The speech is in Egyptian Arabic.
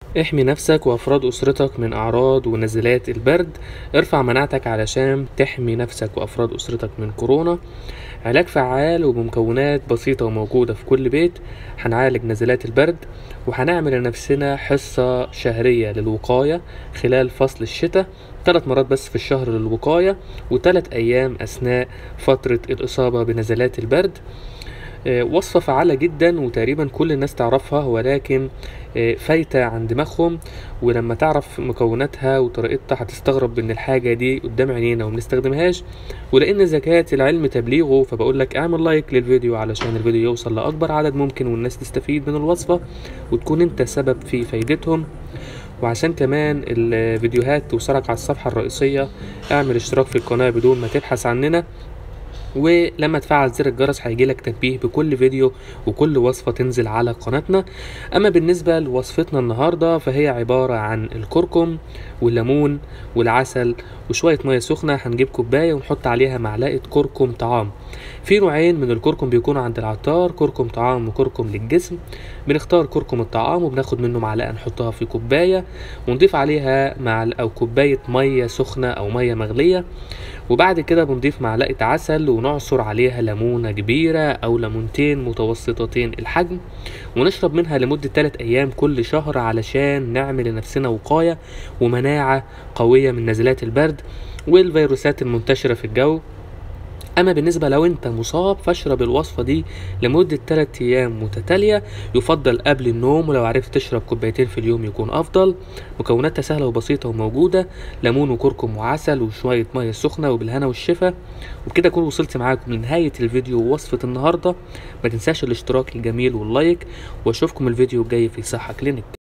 احمي نفسك وأفراد أسرتك من أعراض ونزلات البرد ارفع مناعتك علشان تحمي نفسك وأفراد أسرتك من كورونا علاج فعال وبمكونات بسيطة وموجودة في كل بيت هنعالج نزلات البرد وهنعمل لنفسنا حصة شهرية للوقاية خلال فصل الشتاء ثلاث مرات بس في الشهر للوقاية وثلاث أيام أثناء فترة الإصابة بنزلات البرد آه، وصفة فعالة جدا وتقريبا كل الناس تعرفها ولكن آه، فايتة عن دماغهم ولما تعرف مكوناتها وطريقتها هتستغرب ان الحاجة دي قدام عينينا ومنستخدمهاش ولان زكاة العلم تبليغه فبقول لك اعمل لايك للفيديو علشان الفيديو يوصل لاكبر عدد ممكن والناس تستفيد من الوصفة وتكون انت سبب في فايدتهم وعشان كمان الفيديوهات توصلك على الصفحة الرئيسية اعمل اشتراك في القناة بدون ما تبحث عننا ولما تفعل زر الجرس هيجيلك تنبيه بكل فيديو وكل وصفة تنزل على قناتنا أما بالنسبة لوصفتنا النهاردة فهي عبارة عن الكركم والليمون والعسل وشوية مية سخنة هنجيب كوباية ونحط عليها معلقة كركم طعام في نوعين من الكركم بيكونوا عند العطار كركم طعام وكركم للجسم بنختار كركم الطعام وبناخد منه معلقة نحطها في كوباية ونضيف عليها معل أو كوباية مية سخنة أو مية مغلية وبعد كده بنضيف معلقة عسل ونعصر عليها ليمونة كبيرة أو ليمونتين متوسطتين الحجم ونشرب منها لمدة 3 أيام كل شهر علشان نعمل لنفسنا وقاية ومناعة قوية من نزلات البرد والفيروسات المنتشرة في الجو اما بالنسبه لو انت مصاب فاشرب الوصفه دي لمده 3 ايام متتاليه يفضل قبل النوم ولو عرفت تشرب كوبايتين في اليوم يكون افضل مكوناتها سهله وبسيطه وموجوده ليمون وكركم وعسل وشويه ميه سخنه وبالهنا والشفا وبكده اكون وصلت معاكم لنهايه الفيديو ووصفه النهارده ما تنساش الاشتراك الجميل واللايك واشوفكم الفيديو الجاي في صحه كلينيك